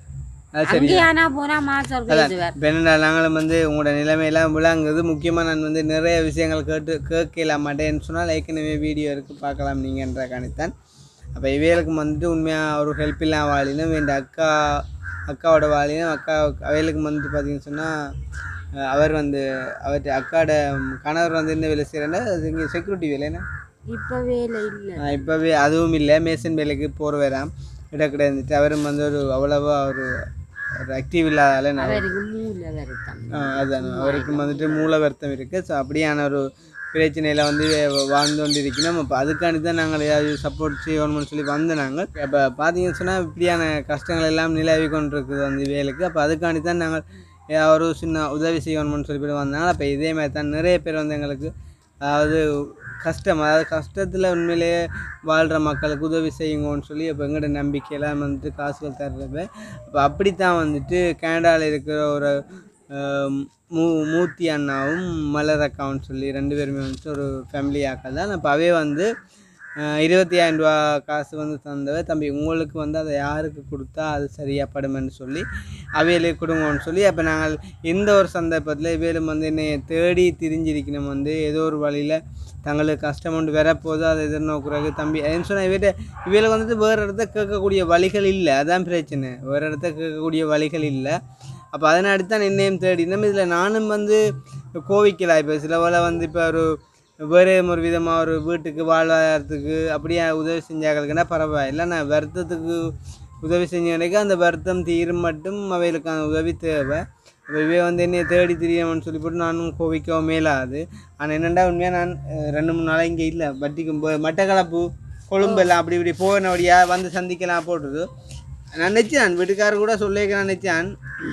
அது சரி அங்கே ஆனா போனா மாசம் பேசுவார் இப்போ என்னடா நாங்களும் வந்து உங்களோட நிலைமையெல்லாம் விளங்குது முக்கியமாக நான் வந்து நிறைய விஷயங்கள் கேட்டு கேட்கல மாட்டேன்னு சொன்னால் ஏற்கனவே வீடியோ இருக்குது பார்க்கலாம் நீங்கன்ற காணித்தான் அப்போ இவைகளுக்கு வந்துட்டு உண்மையாக ஒரு ஹெல்ப் இல்லாம வாழினும் என் அக்கா அக்காவோட வாழினும் அக்கா அவைகளுக்கு வந்துட்டு பார்த்தீங்கன்னு சொன்னால் அவர் வந்து அவர்கிட்ட அக்காவோட கணவர் வந்து என்ன வேலை செய்கிறேன்னா அது இங்கே செக்யூரிட்டி வேலைன்னா இப்ப வேலை இல்லை இப்போவே அதுவும் இல்லை மேசன் வேலைக்கு போகிற வேறாம் இடக்கிட இருந்துட்டு அவரும் வந்து ஒரு அவ்வளவா ஒரு ஒரு ஆக்டிவ் இல்லாதால நான் அவருக்கு மூளை வருத்தம் ஆ, அதான் அவருக்கு வந்துட்டு மூல வருத்தம் இருக்குது ஸோ அப்படியான ஒரு பிரச்சனையில் வந்து வ- வாழ்ந்து கொண்டு இருக்கணும் அப்போ அதுக்காண்டி தான் நாங்கள் ஏதாவது சப்போர்ட் செய்யணும்னு சொல்லி வந்து நாங்கள் இப்போ பார்த்தீங்கன்னு சொன்னால் இப்படியான கஷ்டங்கள் எல்லாம் நிலவி கொண்டிருக்குது அந்த வேலுக்கு அப்போ அதுக்காண்டி தான் நாங்கள் ஏதாவது ஒரு சின்ன உதவி செய்யணும்னு சொல்லி போய் வந்தாங்க அப்போ இதே மாதிரி தான் நிறைய பேர் வந்து எங்களுக்கு அதாவது கஷ்டம் அதாவது கஷ்டத்தில் உண்மையிலேயே வாழ்கிற மக்களுக்கு உதவி செய்யுங்கன்னு சொல்லி அப்போ எங்களோட நம்பிக்கையெல்லாம் வந்துட்டு காசுகள் தர்றப்ப அப்போ அப்படித்தான் வந்துட்டு கனடாவில் இருக்கிற ஒரு ஆஹ், மூ மூர்த்தி அண்ணாவும் மலர் அக்காவும் சொல்லி ரெண்டு பேருமே வந்துட்டு ஒரு ஃபேமிலி ஆக்கா தான் அப்போ அவே வந்து ஆஹ், இருபத்தி ஆயிரம் ரூபா காசு வந்து தந்தவ தம்பி உங்களுக்கு வந்து அதை யாருக்கு கொடுத்தா அது சரியாப்படுமென்னு சொல்லி அவையிலே கொடுங்கன்னு சொல்லி அப்போ நாங்கள் எந்த ஒரு சந்தர்ப்பத்தில் இவையிலும் வந்து என்னை தேடி திரிஞ்சிருக்கணும் வந்து ஏதோ ஒரு வழியில் தங்களுக்கு கஷ்டம் ஒன்று வரப்போது அதை எதிர்நோக்குறாங்க தம்பி ஏன்னு சொன்னால் இவட்ட இவையில வந்துட்டு வேறு இடத்த கேட்கக்கூடிய வழிகள் இல்லை அதான் பிரச்சனை வேறு இடத்த கேட்கக்கூடிய வழிகள் இல்லை அப்போ அதனாடி தான் என்னையும் தேடி நம்ம இதில் நானும் வந்து கோவிக்கலாம் இப்போ சில வேளை வந்து இப்போ ஒரு வேறு ஒரு விதமாக ஒரு வீட்டுக்கு வாழ்வாதாரத்துக்கு அப்படியே உதவி செஞ்சாங்களுக்குன்னா பரவாயில்லை நான் வருத்தத்துக்கு உதவி செஞ்சவனுக்கு அந்த வருத்தம் தீரும் மட்டும் அவைகளுக்கான உதவி தேவை அப்போ இவே வந்து என்னை தேடி திரியணும்னு சொல்லி போட்டு நானும் கோவிக்கவும் மேலாது ஆனால் என்னென்னா உண்மையாக நான் அஹ், ரெண்டு மூணு நாளாக இங்கே இல்லை வட்டிக்கும் போ மட்டக்களப்பு கொழும்பு எல்லாம் அப்படி இப்படி போனபடியாக வந்து சந்திக்கலாம் போட்டுது நான் நினச்சான் வீட்டுக்காரர் கூட சொல்லியிருக்கேன் நான் நினச்சான்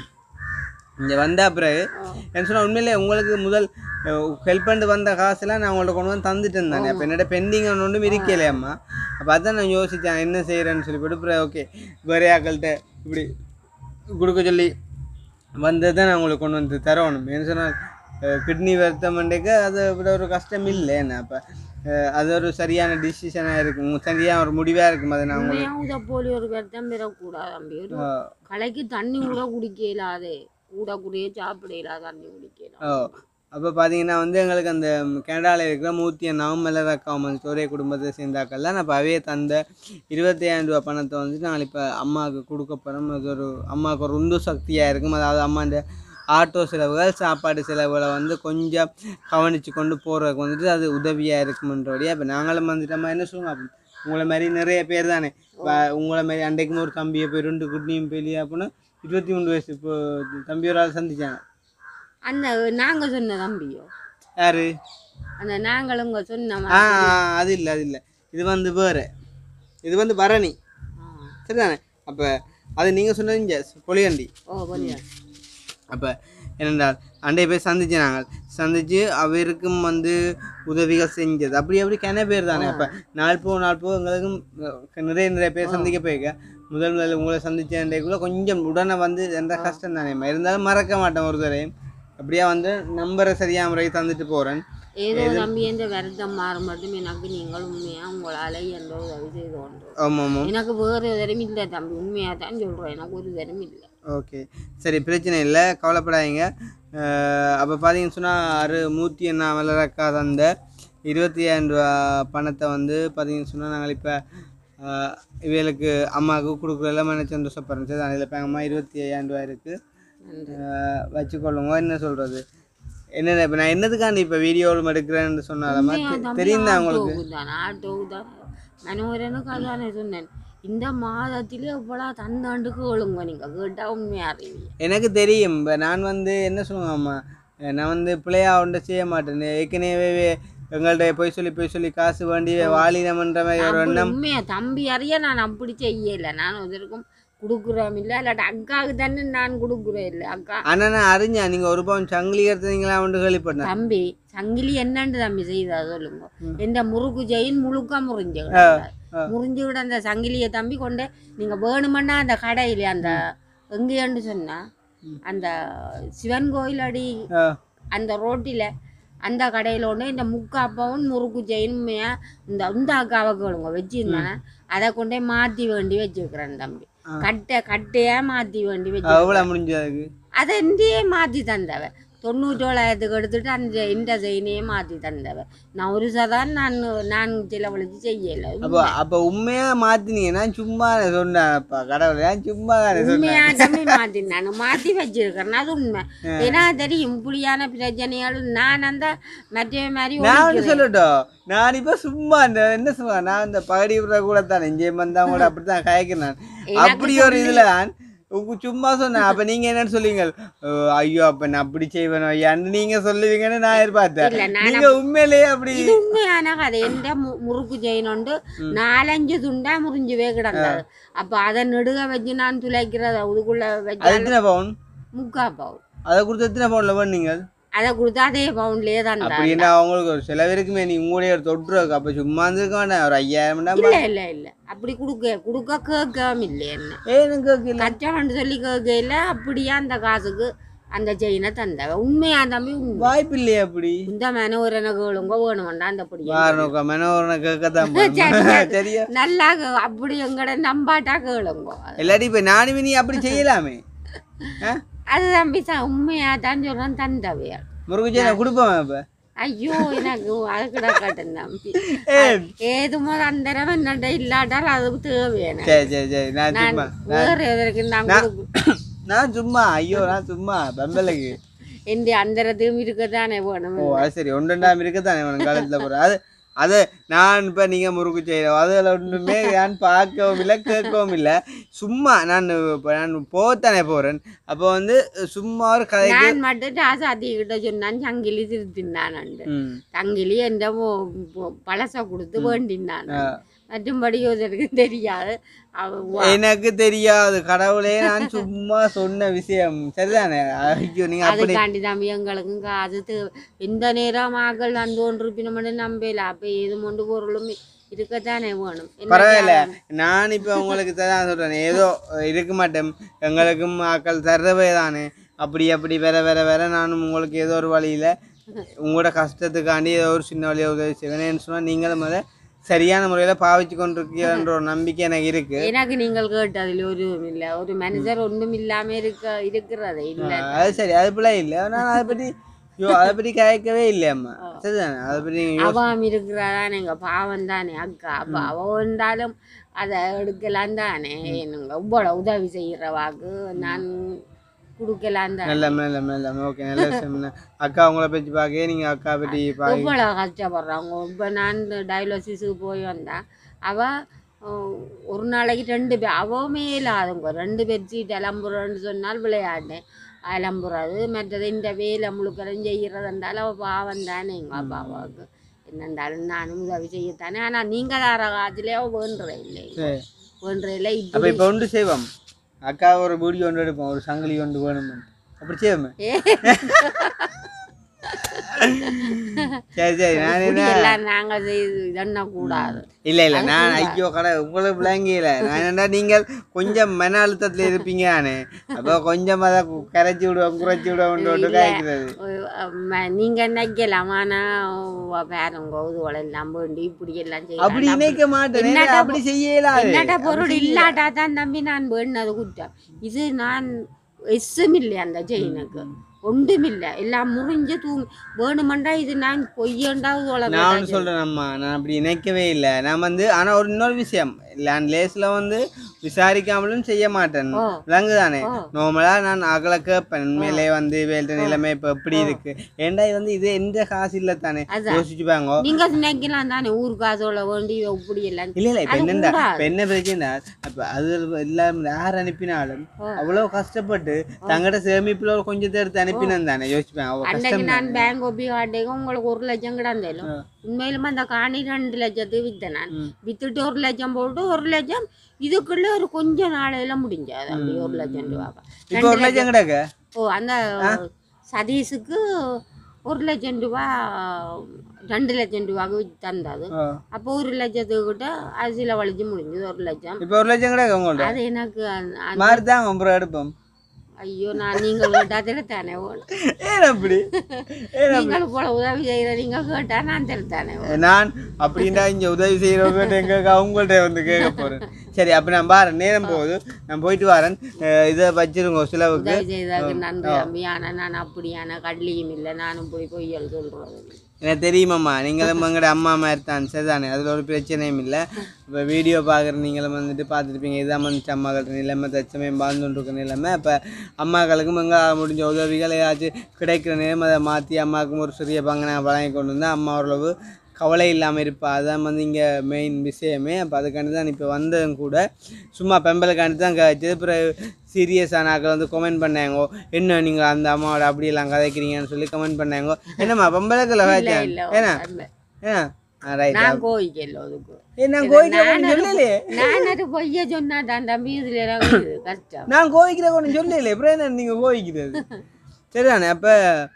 இங்கே வந்த பிறகு என்ன சொன்னால் உண்மையிலே உங்களுக்கு முதல் ஹெல்ப் பண்ணிட்டு வந்த காசெல்லாம் நான் உங்கள்ட்ட கொண்டு வந்து தந்துட்டேன் தானே அப்போ என்னோட பெண்டிங் ஒன்றும் இருக்கலையம்மா அப்போ அதான் நான் யோசித்தேன் என்ன செய்கிறேன்னு சொல்லி போட்டு அப்புறம் ஓகே வேறு ஆக்கள்கிட்ட இப்படி கொடுக்க சொல்லி வந்ததை தான் நான் உங்களுக்கு கொண்டு வந்து தரணும் ஏன்னு சொன்னால் கிட்னி வருத்தம்ன்றக்கு அதை விட ஒரு கஷ்டம் இல்லை என்ன அப்போ அது ஒரு சரியான டிசிஷனாக இருக்கும் சரியான ஒரு முடிவாக இருக்கும் அதை நான் உங்களுக்கு உண்மையா இதை போலி ஒரு வருத்தம் பெறக்கூடாது தம்பி ஒரு அஹ், கலைக்கு தண்ணி கூட குடிக்க இயலாதே கூட கூடயே சாப்பிட இயலாத தண்ணி குடிக்கலாம் ஓ அப்போ பார்த்தீங்கன்னா வந்து எங்களுக்கு அந்த கனடாவில் இருக்கிற மூர்த்தி அண்ணாவும் மலர் அக்காவும் வந்து ஒரே குடும்பத்தை சேர்ந்தாக்கள்ல நான் இப்போ அவையே தந்த இருபத்தையாயிரம் ரூபா பணத்தை வந்துட்டு நாங்கள் இப்போ அம்மாவுக்கு கொடுக்க போகிறோம் அது ஒரு அம்மாவுக்கு ஒரு உந்து சக்தியாக இருக்கும் அதாவது அம்மா இந்த ஆட்டோ செலவுகள் சாப்பாடு செலவுகளை வந்து கொஞ்சம் கவனித்து கொண்டு போகிறதுக்கு வந்துட்டு அது உதவியாக இருக்குமன்றபடியாக இப்போ நாங்களும் வந்துட்டோமா என்ன சொல்லுவோம் அப்ப உங்களை மாதிரி நிறைய பேர் தானே இப்போ உங்களை மாதிரி அன்றைக்கும் ஒரு தம்பியை போய் ரெண்டு குட்னியும் பெரிய அப்படின்னா இருபத்தி மூணு வயசு இப்போ தம்பி ஒரு ஆள் சந்திச்சாங்க அந்த நாங்க சொன்ன தம்பியோ யாரு அந்த நாங்களுங்க சொன்ன ஆ மாதிரி. அது இல்லை அது இல்லை இது வந்து வேறு இது வந்து பரணி ஆ. சரிதானே அப்போ அது நீங்கள் சொன்னது இங்கே பொலியண்டி ஓ புரியா அப்போ என்னென்றால் அண்டை போய் சந்திச்சு நாங்கள் சந்திச்சு அவருக்கும் வந்து உதவிகள் செஞ்சது அப்படி அப்படி கன பேர் தானே அப்போ நாள் போ நாள் போ எங்களுக்கும் அஹ், நிறைய நிறைய பேர் சந்திக்க போயிருக்க முதல் முதல்ல உங்களை சந்திச்சேன்டைக்குள்ள கொஞ்சம் உடனே வந்து எந்த கஷ்டம் தானே இருந்தாலும் மறக்க மாட்டேன் ஒரு தடவை அப்படியே வந்து நம்பரை சரியாக முறைக்கு தந்துட்டு போகிறேன் ஏதோ தம்பி எந்த வருத்தம் மாற மட்டும் எனக்கு நீங்கள் உண்மையா உங்களால எந்த உதவி செய்து கொண்டு ஆமாம் ஆமாம் எனக்கு வேறு தரம் இல்லை தம்பி உண்மையா தான் சொல்றேன் எனக்கு ஒரு தரம் இல்லை ஓகே சரி பிரச்சனை இல்லை கவலைப்படாதீங்க அப்போ பார்த்தீங்கன்னு சொன்னால் அரு மூர்த்தி அண்ணா மலரக்கா தந்த இருபத்தி ஐயாயிரம் ரூபா பணத்தை வந்து பார்த்தீங்கன்னு சொன்னால் நாங்கள் இப்போ இவளுக்கு அம்மாவுக்கு கொடுக்குறதுல மன சந்தோஷப்படுறேன் சரி அதில் இப்போ அம்மா இருபத்தி ஐயாயிரம் ரூபா இருக்குது வச்சுக்கொள்ளுங்க என்ன சொல்கிறது என்ன இப்போ நான் என்னதுக்காண்டி இப்போ வீடியோவில் எடுக்கிறேன்னு சொன்னாலமா தெரியும் தான் உங்களுக்கு தான் ஆட்டோவுக்கு தான் மனோரனுக்கு அதானே சொன்னேன் இந்த மாதத்திலே இவ்வளோ தந்தாண்டுக்கு ஒழுங்க நீங்கள் கேட்டால் உண்மையாக அறிவீங்க எனக்கு தெரியும் இப்போ நான் வந்து என்ன சொல்லுவேன் அம்மா நான் வந்து பிள்ளையா ஒன்றை செய்ய மாட்டேன் ஏற்கனவே எங்கள்கிட்ட போய் சொல்லி போய் சொல்லி காசு வேண்டி வாலினம்ன்ற மாதிரி ஒரு எண்ணம் உண்மையா தம்பி அறிய நான் அப்படி செய்யலை நான் இதற்கும் கொடுக்குறோம் இல்லை இல்லாட்டி அக்காவுக்கு தானே நான் கொடுக்குறேன் இல்லை அக்கா ஆனால் நான் அறிஞ்சேன் நீங்கள் ஒரு பவுன் சங்கிலி எடுத்தீங்களா வந்து கேள்விப்பட்டேன் தம்பி சங்கிலி என்னன்னு தம்பி செய்தா சொல்லுங்க எந்த முறுக்கு செயின் முழுக்க முறிஞ்சு முறிஞ்சு விட அந்த சங்கிலியை தம்பி கொண்டு நீங்க வேணுமென்னா அந்த கடையில அந்த எங்கேன்னு சொன்னா அந்த சிவன் கோயில் அடி ஆ. அந்த ரோட்டில அந்த கடையில் ஒன்று இந்த முக்காப்பாவும் முறுக்கு செயினுமையா இந்த இந்த அக்காவை கேளுங்க வச்சிருந்தானே அதை கொண்டே மாற்றி வேண்டி வச்சுருக்கிறேன் தம்பி கட்டை கட்டையா மாற்றி வேண்டி வச்சு எவ்வளோ முடிஞ்சதுக்கு அதை இந்தியே மாற்றி தந்தவ தொண்ணூற்றோளாயிரத்துக்கு எடுத்துட்டு அந்த இந்த செயினையே மாற்றி தந்தவ நான் ஒரு சதான் நான் நான் செலவழிச்சு செய்யலை அப்போ அப்போ உண்மையாக மாற்றினீங்க நான் சும்மா சொன்னேன்ப்பா கடவுளை நான் சும்மா தானே சொன்னேன் உண்மையாட்டமே மாற்றி நான் மாற்றி வச்சிருக்கிறேன் அது உண்மை ஏன்னா தெரியும் இப்படியான பிரச்சனைகள் நான் அந்த மற்ற மாதிரி நான் ஒழிக்கிறேன். ஒன்று சொல்லட்டும் நான் இப்போ சும்மா இந்த என்ன சொல்லுவேன் நான் இந்த பகடி விடுற கூட தானே இங்கே வந்தா கூட அப்படி தான் கயக்கிறேன் அப்படி ஒரு இதில் நான் உங்க சும்மா சொன்னேன் அப்போ நீங்கள் என்னன்னு சொல்லுவீங்க "ஓ, ஐயோ அப்போ நான் அப்படி செய்வேனோ ஐயான்னு நீங்கள் சொல்லுவீங்கன்னு நான் எதிர்பார்த்தேன் இல்ல, நான் நீங்கள் உண்மையிலேயே அப்படி இது உண்மையான கதை எந்த மு- முறுக்கு செயின் உண்டு நாலஞ்சு துண்டா முறிஞ்சுவே கிடந்தது அப்ப அதை நெடுக வச்சு நான் துளைக்கிறது அதுக்குள்ள அது வச்சு எத்தனை பவுன் முக்கா பவுன் அதை கொடுத்து எத்தனை பவுனில் பண்ணீங்க அதை கொடுத்தா அதே பவுன்லயே தான் அப்படி என்ன அவங்களுக்கு ஒரு செலவிருக்குமே நீ உங்களுடைய ஒரு தொற்றுருக்கு அப்போ சும்மா இருந்திருக்க வேண்டாம் ஒரு ஐயாயிரம் தான் இல்ல இல்ல இல்ல அப்படி கொடுக்க கொடுக்க கேட்காம இல்லை என்ன ஏனுங்க கேட்கல கச்சவன் சொல்லி கேட்கல அப்படியே அந்த காசுக்கு அந்த செயினை தந்தவ உண்மையா தம்பி உண்மை வாய்ப்பு இல்லையே அப்படி இந்த மேன ஒரு எனக்கு கேளுங்க வேணுமெண்டா அந்த படியே வாரணம் மெனவரனை கேட்கத்தான் சரியா. போகணும். சரியா நல்லா கே- அப்படி எங்கட நம்பாட்டா கேளுங்க இல்லாட்டி இப்போ நானும் நீ அப்படி செய்யலாமே ஆ அது தம்பி தான் உண்மையா தான் சொல்றேன் தந்தவையா முருகஜி நான் கொடுப்பேன் இப்போ ஐயோ எனக்கு அது கிடக்கட்டும் தம்பி ஏன்? ஏதுமோ அந்தரம் என்னட்ட இல்லாட்டால் அது தேவையான சரி சரி சரி நான் நான் சும்மா வேற எதற்கு நான் கொடுக்க நான் சும்மா ஐயோ நான் சும்மா பெம்பலுக்கு எந்த அந்தரத்தையும் இருக்கத்தானே வேணும் ஓ அது சரி ஒன்றுண்டாம இருக்கத்தானே உனக்கு காலத்தில் போகிறேன் அது அது நான் இப்போ நீங்கள் முறுக்கு செய்யணும் அதில் ஒன்றுமே நான் பார்க்கவும் இல்லை கேட்கவும் இல்லை சும்மா நான் இப்போ நான் போகத்தானே போகிறேன் அப்போ வந்து சும்மா ஒரு கதைக்கு நான் மட்டும் ராசாத்தி கிட்ட சொன்னான் சங்கிலி திருத்தினான் ம் சங்கிலி எந்த பழச கொடுத்து வேண்டினான் மற்றும்படி இதற்கு தெரியாது அவ எனக்கு தெரியாது கடவுளே நான் சும்மா சொன்ன விஷயம் சரிதானே ஐயோ நீங்க அப்படி அதுக்காண்டி தம்பி எங்களுக்கும் காசு தேவை எந்த நேரம் ஆக்கள் வந்து ஒன்று பின்னமனு நம்பல அப்ப ஏது மொண்டு பொருளும் இருக்கத்தானே வேணும் என்ன பரவாயில்ல செய்யலாம்? நான் இப்போ உங்களுக்கு தான் சொல்றேன் ஏதோ இருக்க மாட்டேன் எங்களுக்கும் ஆக்கள் தர்றவே தானே அப்படி அப்படி வேற வேற வேற நானும் உங்களுக்கு ஏதோ ஒரு வழியில உங்களோட கஷ்டத்துக்காண்டி ஏதோ ஒரு சின்ன வழியை உதவி செய்வேன்னு சொன்னால் நீங்களும் அதை சரியான முறையில் பாவிச்சு கொண்டிருக்கீங்கன்ற ஒரு நம்பிக்கை எனக்கு இருக்கு எனக்கு நீங்கள் கேட்டதில் ஒரு இல்ல ஒரு மனுஷர் ஒன்றும் இல்லாம இருக்க இருக்கிறதே இல்ல அது சரி அது பிள்ளை இல்லை நான் அதை பற்றி ஐயோ அதை பற்றி கேட்கவே இல்லை அம்மா சரிதானே அதை பற்றி நீங்கள் அவம் இருக்கிறாதானே எங்க பாவம் தானே அக்கா அப்ப அவ வந்தாலும் அதை எடுக்கலாம் தானே எனக்கு இவ்வளவு உதவி செய்யறவாக்கு நான் கொடுக்கலாம் தானே நல்ல நல்ல நல்ல ஓகே நல்ல விஷயம் அக்கா உங்களை பற்றி பார்க்க நீங்கள் அக்கா பற்றி பார்க்க எவ்வளோ கஷ்டப்படுறாங்க இப்போ நான் இந்த டயாலிசிஸுக்கு போய் வந்தேன் அவள் ஒரு நாளைக்கு ரெண்டு பேர் அவமே இல்லாதவங்க ரெண்டு பேர் சீட் இளம்புறன்னு சொன்னால் விளையாடினேன் இளம்புறது மற்றது இந்த வேலை முழுக்கலும் செய்கிறதுண்டாலும் அவள் பாவம் தானே எங்கள் அப்பாவுக்கு என்னண்டாலும் நானும் உதவி செய்யத்தானே ஆனால் நீங்கள் தர காலத்திலே அவள் வேண்டுற இல்லை சரி வேண்டுற இல்லை அப்போ இப்படி இப்போ ஒன்று செய்வோம் அக்கா ஒரு வீடியோ ஒன்று எடுப்போம் ஒரு சங்கிலி ஒன்று வேணும் அப்படி செய்வோமே சரி சரி நான் இப்படி என்ன எல்லாம் நாங்கள் செய்து இதென்ன கூடாது இல்லை இல்லை நான் ஐயோ கடை உங்களுக்கு விளங்கியில நான் என்னடா நீங்கள் கொஞ்சம் மன அழுத்தத்தில் இருப்பீங்க நானு அப்போ கொஞ்சம் அதை கரைச்சி விடுவோம் குறைச்சி விடுவோம் காய்க்கிறது ம- நீங்க நினைக்கலாம் ஆனா வேறவங்க இதுவளை எல்லாம் வேண்டி இப்படி எல்லாம் அப்படி செய்யலாம் நினைக்க மாட்டேன் என்னடா அப்படி செய்யலாது என்னட்ட பொருள் இல்லாட்டா தான் தம்பி நான் வேணுனது குற்றம் இது நான் எஸ்ஸும் இல்லை அந்த செயினுக்கு ஒன்றுமில்லை எல்லாம் முறிஞ்சு தூங்கி வேணுமெண்டா இது நான் பொய்யண்டாவது நான் ஒன்று சொல்கிறேன் அம்மா நான் அப்படி நினைக்கவே இல்லை நான் வந்து ஆனால் ஒரு இன்னொரு விஷயம் லேண்ட் லேஸில் வந்து விசாரிக்காமலும் செய்ய மாட்டேன் ஓ. விளங்குதானே ஓ. நார்மலாக நான் அகல கேட்பேன் உண்மையிலே வந்து வேல்ட நிலைமை இப்போ எப்படி இருக்கு ஏன்டா இது வந்து இது எந்த காசு இல்லை தானே அதான். யோசிச்சு பாங்க நீங்க நினைக்கலாம் தானே ஊர் காசோல வேண்டி இப்படி எல்லாம் இல்ல இல்ல இப்ப அது என்னண்டா கூடாது. இப்ப என்ன பிரச்சனை அப்ப அது எல்லாம் யார் அனுப்பினாலும் ஓ. அவ்வளவு கஷ்டப்பட்டு தங்கட சேமிப்புல ஒரு கொஞ்சத்தை எடுத்து அனுப்பினேன் தானே யோசிப்பேன் அவ அன்னைக்கு கஷ்டம் நான் பேங்க் ஒப்பி காட்டேங்க உங்களுக்கு ஒரு லட்சம் கிடந்தாலும் உண்மையிலுமே அந்த காணி ரெண்டு லட்சத்துக்கு வித்தேன் நான் ம். வித்துட்டு ஒரு லட்சம் போட்டு ஒரு லட்சம் இதுக்குள்ள ஒரு கொஞ்ச நாளையில முடிஞ்சது அப்படி ஒரு லட்சம் ரூபா இப்ப ஒரு லட்சம் கிடக்க ஓ அந்த சதீஷுக்கு ஒரு லட்சம் ரூபா ரெண்டு லட்சம் ரூபாய்க்கு வித்து தந்தது ஓ. அப்போ ஒரு லட்சத்துக்கிட்ட அரிசியில் வலிச்சு முடிஞ்சது ஒரு லட்சம் இப்ப ஒரு லட்சம் கிடக்க உங்கள்ட்ட அது எனக்கு அந்த- அந்த- மாறிதான் அப்புறம் எடுப்போம் ஐயோ நான் நீங்கள் கேட்டால் தானே ஓடும் ஏன் அப்படி ஏன் அப்படி? நீங்கள் போல உதவி செய்கிற நீங்கள் கேட்டா நான் தானே நான் அப்படின்னா இங்க உதவி செய்யறவங்க எங்க அவங்கள்ட்ட வந்து கேட்க போறேன் சரி அப்ப நான் பாறேன் நேரம் போகுது நான் போயிட்டு வரேன் அஹ் இதை வச்சிருங்க சிலவுக்கு உதவி செய்ததுக்கு நன்றி தம்பி ஆனால் நான் அப்படியான கடலியும் இல்லை நானும் போய் பொய்யல் சொல்கிறது எனக்கு தெரியுமாம்மா நீங்களும் எங்களோட அம்மா மாதிரி தான் சரிதானே அதில் ஒரு பிரச்சனையும் இல்லை இப்போ வீடியோ பார்க்குற நீங்களும் வந்துட்டு பார்த்துருப்பீங்க இதான் வந்துச்சு அம்மாக்கள் நிலைமை தச்சமயம் வாழ்ந்துட்டு இருக்க நிலைமை இப்போ அம்மாக்களுக்கும் எங்களால் முடிஞ்ச உதவிகள் ஏதாச்சும் கிடைக்கிற நேரம் அதை மாற்றி அம்மாவுக்கும் ஒரு சிறிய பங்கு நான் வழங்கி கொண்டு வந்தேன் அம்மா ஓரளவு கவலை இல்லாமல் இருப்பா அதுதான் வந்து இங்கே மெயின் விஷயமே அப்போ அதுக்காண்டி தான் இப்போ வந்ததும் கூட சும்மா பெம்பலுக்காண்டி தான் கழிச்சது அப்புறம் சீரியஸான ஆக்கள் வந்து கமெண்ட் பண்ணாங்க என்ன நீங்கள் அந்த அம்மாவோட அப்படியெல்லாம் கதைக்கிறீங்கன்னு சொல்லி கமெண்ட் பண்ணாங்க என்னம்மா பெம்பலுக்கில் இல்லை வச்சேன் இல்லை ஏன்னா ஏன்னா ரைட் நான் கோயிக்கல அதுக்கு நான் கோயிக்கிற ஒன்றும் சொல்லலையே நான் அது பொய்ய சொன்னாதான் தம்பி இதுல இறங்குது கஷ்டம் நான் கோயிக்கிற ஒன்றும் சொல்லலையே அப்புறம் என்ன நீங்கள் கோயிக்கிறது சரிதானே அப்போ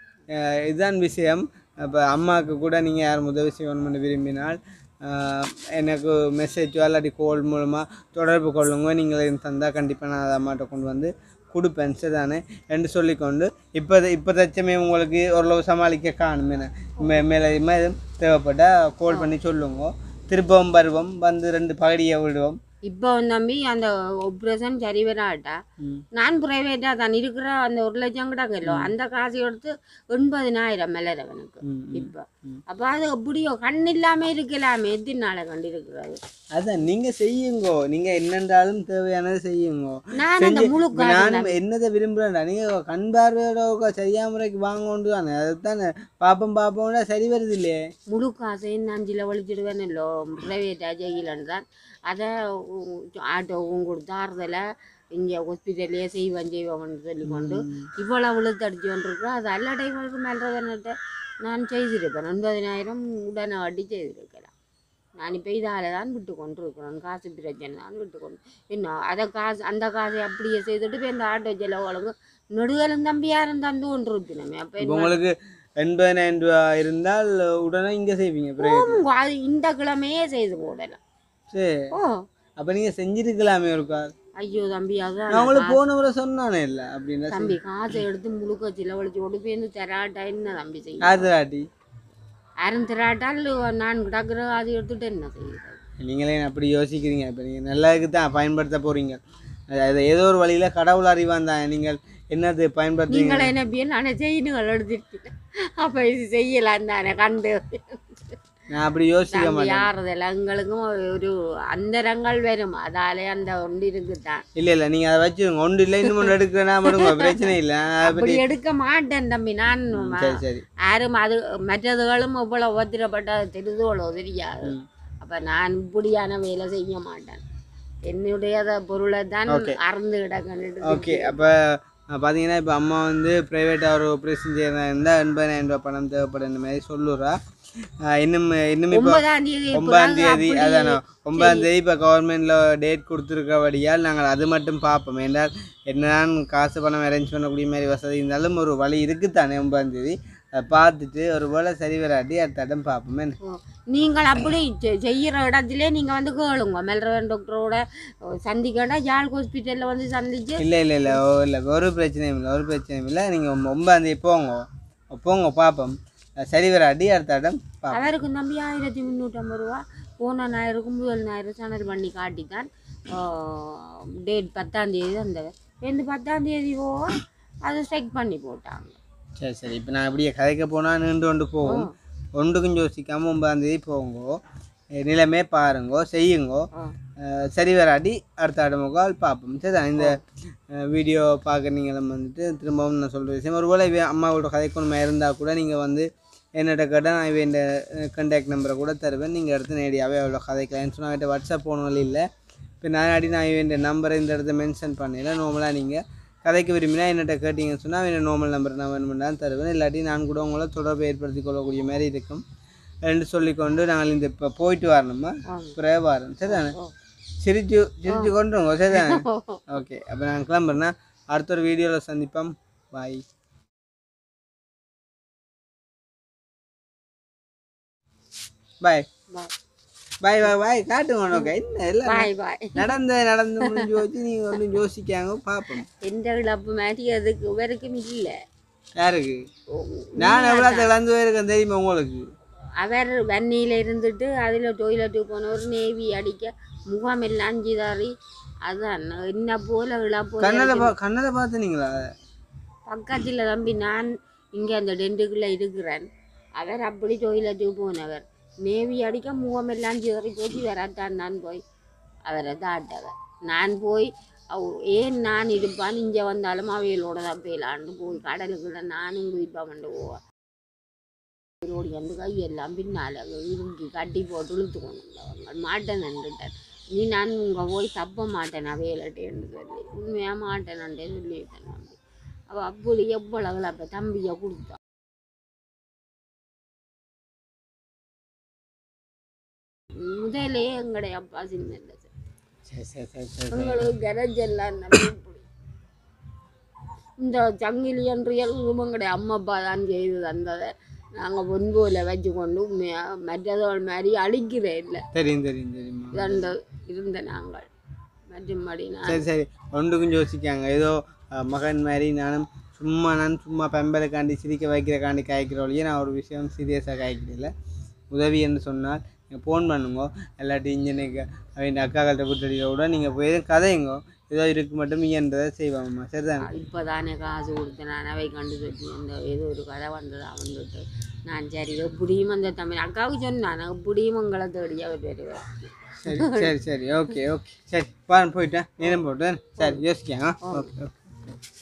இதுதான் விஷயம் அப்போ அம்மாவுக்கு கூட நீங்கள் யாரும் உதவி செய்யணும்னு விரும்பினால் அஹ், எனக்கு மெசேஜோ இல்லாட்டி கால் மூலமாக தொடர்பு கொள்ளுங்க நீங்கள் எனக்கு தந்தால் கண்டிப்பாக நான் அதை அம்மாட்ட கொண்டு வந்து கொடுப்பேன் சரிதானே என்று சொல்லிக்கொண்டு இப்போ இப்போ தச்சமே உங்களுக்கு ஓரளவு சமாளிக்க காணும் என்ன மே மேலே எதுவும் தேவைப்பட்டால் கால் பண்ணி சொல்லுங்க திருப்பவும் வருவோம் வந்து ரெண்டு பகடியை விடுவோம் இப்போ தம்பி அந்த ஆப்ரேஷன் சரி வராட்டா ம். நான் பிரைவேட்டாக தான் இருக்கிற அந்த ஒரு லட்சம் கிடங்கല്ലോ அந்த காசு எடுத்து எண்பதினாயிரம் மெல்லறவனுக்கு ம், ம். இப்போ அப்போ அது எப்படியோ கண் இல்லாமல் இருக்கலாமே எத்தனை நாளை கண்டு இருக்கிறது அதான் நீங்க செய்யுங்கோ நீங்க என்னென்றாலும் தேவையானதை செய்யுங்கோ நான் அந்த செஞ்சு முழு இப்ப நான் என்னதை விரும்புறேன்டா நீங்க கண் பார்வையோட சரியா முறைக்கு வாங்கொண்டு தானே அதுதானே பாப்போம் பாப்போம்னா சரி வருது இல்லையே முழு காசையும் நான் சில வலிச்சிடுவேனല്ലോ ப்ரைவேட்டாக செய்யலன்னு தான் அதை ஆட்டோவும் கொடுத்து ஆறுதல இங்கே ஹாஸ்பிட்டல்லையே செய்வேன் செய்வோம்னு சொல்லி கொண்டு இவ்வளோ விழுத்தடிச்சு கொண்டிருக்கிறோம் அது அல்ல டைவருக்கு மேலே நான் செய்திருப்பேன் ஒன்பதினாயிரம் உடனே வட்டி செய்திருக்கலாம் நான் இப்போ இதால் தான் விட்டு கொண்டு இருக்கிறேன் காசு பிரச்சனை தான் விட்டு கொண்டு இன்னும் அதை காசு அந்த காசை அப்படியே செய்துட்டு இப்போ இந்த ஆட்டோ செலவுகளுக்கு நெடுகலும் தம்பி யாரும் தந்து கொண்டு இருப்பினமே அப்போ இப்போ உங்களுக்கு எண்பதாயிரம் ரூபா இருந்தால் உடனே இங்க செய்வீங்க பிறகு அது இந்த கிழமையே செய்து போடலாம் சரி ஓ அப்ப நீங்க செஞ்சிருக்கலாமே ஒரு கார் ஐயோ தம்பி அதான் நான் உங்களுக்கு போன முறை சொன்னானே இல்ல அப்படின்னா தம்பி காசை எடுத்து முழுக்க சிலவழிச்சு கொண்டு போய் இந்த தெராட்டா என்ன தம்பி செய்யும் ஆதிராட்டி யாரும் திராட்டால் நான் கிடக்குற அது எடுத்துட்டு என்ன செய்யுது நீங்களே அப்படி யோசிக்கிறீங்க இப்போ நீங்கள் நல்லதுக்கு தான் பயன்படுத்த போறீங்க அது ஏதோ ஒரு வழியில கடவுள் அறிவான் தான் நீங்கள் என்னது பயன்படுத்துறீங்க நீங்களே என்ன பியல் நானே செய்யணுங்கள் எடுத்துட்டு அப்போ இது செய்யலாம் தானே கண்டு நான் அப்படி யோசிக்க தம்பி மாட்டேன் யாரதில்ல எங்களுக்கும் ஒரு அந்தரங்கள் வரும் அதாலே அந்த ஒன்று இருக்குதான் இல்ல இல்ல நீங்க அதை வச்சுருங்க ஒன்று இல்லை இன்னும் ஒன்று எடுக்கிறேன்னா மட்டுங்க பிரச்சனை இல்லை அதை அப்படி பற்றி எடுக்க மாட்டேன் தம்பி நான் சரி சரி யாரும் அது மற்றதுகளும் இவ்வளோ ஒத்திரப்பட்ட தெரிதுகளோ தெரியாது ம். அப்போ நான் இப்படியான வேலை செய்ய மாட்டேன் என்னுடைய பொருளை தான் Okay. அறந்து கிடக்கணும் ஓகே அப்போ பார்த்தீங்கன்னா இப்போ அம்மா வந்து ப்ரைவேட்டாக ஒரு ஆப்ரேஷன் செய்யறதா இருந்தால் எண்பதாயிரம் ரூபாய் பணம் தேவைப்படும் இந்த மாதிரி சொல்லுறா ஆஹ் இன்னும் இன்னும் இப்போ ஒன்பதாம் தேதி ஒன்பதாம் பிறகு தேதி அப்படி அதான ஒன்பதாம் தேதி இப்போ கவர்மெண்ட்ல டேட் கொடுத்துருக்கபடியால் நாங்கள் அது மட்டும் பார்ப்போம் என்றால் என்னதான் காசு பணம் அரேஞ்ச் பண்ணக்கூடிய மாதிரி வசதி இருந்தாலும் ஒரு வழி இருக்குத்தானே ஒன்பதாம் தேதி அதை பார்த்துட்டு ஒரு வேளை சரி வராட்டி அடுத்த இடம் பார்ப்போமே ஓ, நீங்கள் அப்படி செ- செய்யற இடத்திலே நீங்க வந்து கேளுங்க மெல்ரவன் டாக்டரோட சந்திக்கண்டா யாழ் ஹாஸ்பிட்டல்ல வந்து சந்திச்சு இல்லை இல்லை இல்லை ஓ இல்லை ஒரு பிரச்சனையும் இல்லை ஒரு பிரச்சனையும் இல்லை நீங்கள் ஒன்பதாம் தேதி போங்க போங்க பார்ப்போம் சரி வராட்டி அடுத்த இடம் பார்ப்போம் அவருக்கு நம்பி ஆயிரத்தி முந்நூற்றம்பது ரூபா போன ஞாயிறுக்கும் முதல் ஞாயிறு சேனல் பண்ணி காட்டித்தான் டேட் பத்தாம் தேதி வந்தவர் ரெண்டு பத்தாம் தேதி போக அதை செக் பண்ணி போட்டாங்க சரி சரி இப்போ நான் இப்படியே கதைக்க போனால் நீண்டு கொண்டு போகும் ஒன்றுக்கும் யோசிக்காமல் ஒன்பதாம் தேதி போங்கோ அஹ் நிலைமை பாருங்கோ செய்யுங்கோ ஆ. அஹ் சரி வராட்டி அடுத்த அடுமுகால் பார்ப்போம் சரி இந்த அஹ் வீடியோ பார்க்க நீங்களும் வந்துட்டு திரும்பவும் நான் சொல்கிற விஷயம் ஒருவேளை இவ அம்மாவோட கதைக்கணுமா இருந்தால் கூட நீங்கள் வந்து என்னோட கேட்டால் நான் இவன் கான்டாக்ட் நம்பரை கூட தருவேன் நீங்கள் எடுத்து நேரடியாகவே அவ்வளோ கதைக்கலாம்னு சொன்னால் அவன்கிட்ட வாட்ஸ்அப் போகணும் இல்லை இப்போ நான் அடி நான் இவன் நம்பரை இந்த இடத்த மென்ஷன் பண்ணல நார்மலாக நீங்கள் கதைக்கு விரும்பினா என்னட்ட கேட்டிங்கன்னு சொன்னால் அவன் நார்மல் நம்பர் நான் வேணுமெண்டாலும் தருவேன் இல்லாட்டி நான் கூட உங்களை தொடர்பு ஏற்படுத்தி கொள்ளக்கூடிய மாதிரி இருக்கும் ரெண்டு சொல்லிக்கொண்டு நாங்கள் இந்த இப்போ போயிட்டு வரணுமா பிறகு வரோம் சரிதானே சிரிச்சு சிரிச்சு கொண்டுருங்க சரிதானே ஓகே அப்போ நான் கிளம்புறேன்னா அடுத்த ஒரு வீடியோவில் சந்திப்போம் பாய் பாய் பாய் பாய் பாய் பாய் காட்டுங்க உனக்கு என்ன எல்லாம் பாய் பாய் நடந்த நடந்து முடிஞ்சு வச்சு நீங்கள் ஒன்றும் யோசிக்காங்க பார்ப்போம் எந்த இழப்பு மாதிரி அதுக்கு இவருக்கும் இல்லை யாருக்கு நான் எவ்வளோ இழந்து போயிருக்கேன் தெரியுமா உங்களுக்கு அவர் வன்னியில் இருந்துட்டு அதில் டொய்லெட்டுக்கு போனவர் நேவி அடிக்க முகம் எல்லாம் சிதாறி அதான் என்ன போல இழப்பு கண்ணதை பா கண்ணதை பார்த்துனீங்களா பக்கத்தில் தம்பி நான் இங்கே அந்த டென்ட்டுக்குள்ளே இருக்கிறேன் அவர் அப்படி டொய்லெட்டுக்கு போனவர் நேவி அடிக்க முகமெல்லாம் சிதறி போச்சு வராட்டான் நான் போய் அவரை தாட்டவர் நான் போய் அவ ஏன் நான் இருப்பான் இங்கே வந்தாலும் அவைகளோட தான் போயிலான்னு போய் கடலுக்குள்ள நானும் குதிப்பாமண்டு போவேன் ஓடி வந்து கையெல்லாம் பின்னால் இறுக்கி கட்டி போட்டு இழுத்து கொண்டு வந்தவங்க மாட்டேன் நின்றுட்டேன் நீ நான் உங்க போய் தப்ப மாட்டேன் அவையிலட்டேன்னு சொல்லி உண்மையாக மாட்டேனண்டே சொல்லிவிட்டேன் தம்பி அவள் அப்படி எவ்வளவு அப்போ தம்பியை கொடுத்தான் முதலே எங்களுடைய அப்பா சின்ன இல்லை சரி சரி சரி சரி சரி எங்களுக்கு கரஜெல்லாம் நம்பி இப்படி இந்த சங்கிலி என்றியல் எங்களுடைய அம்மா அப்பா தான் செய்து தந்ததை நாங்கள் பொன்போல வச்சு கொண்டு உண்மையாக மற்றதோள் மாதிரி அழிக்கிறே இல்லை தெரியும் தெரியும் தெரியுமா ரெண்டு இருந்த நாங்கள் மற்றும்படி நான் சரி சரி ஒன்றுக்கும் யோசிக்காங்க ஏதோ அஹ், மகன் மாதிரி நானும் சும்மா நான் சும்மா பெம்பலுக்காண்டி சிரிக்க வைக்கிறக்காண்டி காய்க்கிற வழியே நான் ஒரு விஷயம் சீரியஸாக காய்க்கிறதில்ல உதவி என்று சொன்னால் நீங்கள் ஃபோன் பண்ணுங்க இல்லாட்டி இன்ஜினுக்கு அவங்க அக்காக்கள்கிட்ட கூட்டடிக்க கூட நீங்கள் போய் கதையுங்க ஏதோ இருக்கு மட்டும் இயன்றதை செய்வாங்கம்மா சரிதானே இப்போ தானே காசு கொடுத்து நான் அவை கண்டு சொல்லி அந்த ஏதோ ஒரு கதை வந்தது வந்துட்டு நான் சரி எப்படியும் அந்த தமிழ் அக்காவுக்கு சொன்னான் எப்படியும் உங்களை தேடி அவர் வருவார் சரி சரி சரி ஓகே ஓகே சரி பாருங்க போயிட்டேன் நேரம் போட்டேன் சரி யோசிக்காங்க ஓகே ஓகே